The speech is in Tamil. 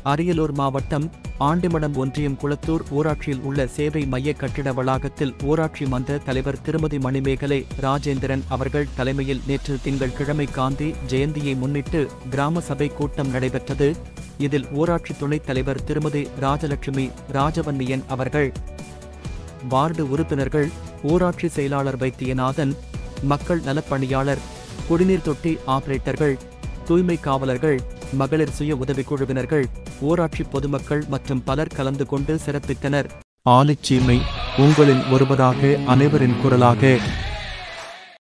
அரியலூர் மாவட்டம் ஆண்டிமடம் ஒன்றியம் குளத்தூர் ஊராட்சியில் உள்ள சேவை மைய கட்டிட வளாகத்தில் ஊராட்சி மன்ற தலைவர் திருமதி மணிமேகலை ராஜேந்திரன் அவர்கள் தலைமையில் நேற்று திங்கட்கிழமை காந்தி ஜெயந்தியை முன்னிட்டு கிராம சபை கூட்டம் நடைபெற்றது இதில் ஊராட்சி துணைத் தலைவர் திருமதி ராஜலட்சுமி ராஜவன்னியன் அவர்கள் வார்டு உறுப்பினர்கள் ஊராட்சி செயலாளர் வைத்தியநாதன் மக்கள் நலப்பணியாளர் குடிநீர் தொட்டி ஆபரேட்டர்கள் தூய்மை காவலர்கள் மகளிர் சுய உதவிக்குழுவினர்கள் ஊராட்சி பொதுமக்கள் மற்றும் பலர் கலந்து கொண்டு சிறப்பித்தனர் ஆலிச்சீமை உங்களின் ஒருவராக அனைவரின் குரலாக